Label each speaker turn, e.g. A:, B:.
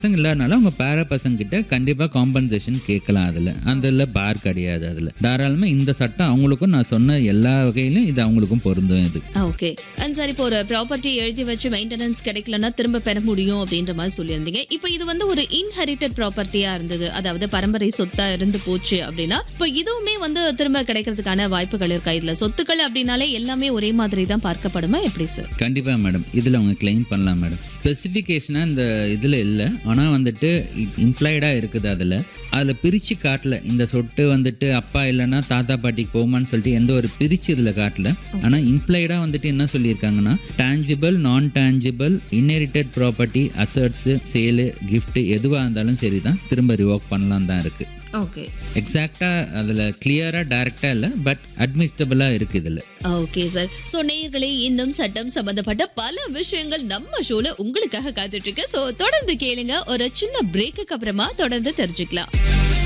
A: பசங்க இல்லாதனால அவங்க பேர பசங்க கிட்ட கண்டிப்பா காம்பன்சேஷன் கேட்கலாம் அதுல அதுல பார் கிடையாது அதுல தாராளமா இந்த சட்டம் அவங்களுக்கும் நான் சொன்ன எல்லா வகையிலும் இது அவங்களுக்கும் பொருந்தும் இது
B: ஓகே அண்ட் சார் இப்போ ஒரு ப்ராப்பர்ட்டி எழுதி வச்சு மெயின்டெனன்ஸ் கிடைக்கலன்னா திரும்ப பெற முடியும் அப்படின்ற மாதிரி சொல்லியிருந்தீங்க இப்போ இது வந்து ஒரு இன்ஹெரிட்டட் ப்ராப்பர்ட்டியா இருந்தது அதாவது பரம்பரை சொத்தா இருந்து போச்சு அப்படின்னா இப்போ இதுவுமே வந்து திரும்ப கிடைக்கிறதுக்கான வாய்ப்புகள் இருக்கா இதுல சொத்துக்கள் அப்படின்னாலே எல்லாமே ஒரே மாதிரி தான் பார்க்கப்படுமா எப்படி சார்
A: கண்டிப்பா மேடம் இதுல அவங்க கிளைம் பண்ணலாம் மேடம் ஸ்பெசிஃபிகேஷனா இந்த இதுல இல்ல ஆனா வந்துட்டு இம்ப்ளாய்டா இருக்குது அதுல அதுல பிரிச்சு காட்டல இந்த சொட்டு வந்துட்டு அப்பா இல்லைன்னா தாத்தா பாட்டிக்கு போகுமான்னு சொல்லிட்டு எந்த ஒரு பிரிச்சு இதுல காட்டல ஆனா இம்ப்ளாய்டா வந்துட்டு என்ன சொல்லியிருக்காங்கன்னா tangible non tangible inherited property assets sale gift எதுவா இருந்தாலும் சரிதான் திரும்ப ரிவோக் பண்ணலாம் தான் இருக்கு
B: ஓகே
A: எக்ஸாக்டா அதுல கிளியரா டைரக்டா இல்ல பட் அட்மிட்டபிளா இருக்கு இதுல
B: ஓகே சார் சோ நேயர்களே இன்னும் சட்டம் சம்பந்தப்பட்ட பல விஷயங்கள் நம்ம ஷோல உங்களுக்காக காத்துட்டு இருக்கு சோ தொடர்ந்து கேளுங்க ஒரு சின்ன பிரேக்குக்கு அப்புறமா தொடர்ந்து தெரிஞ்சுக்கலாம்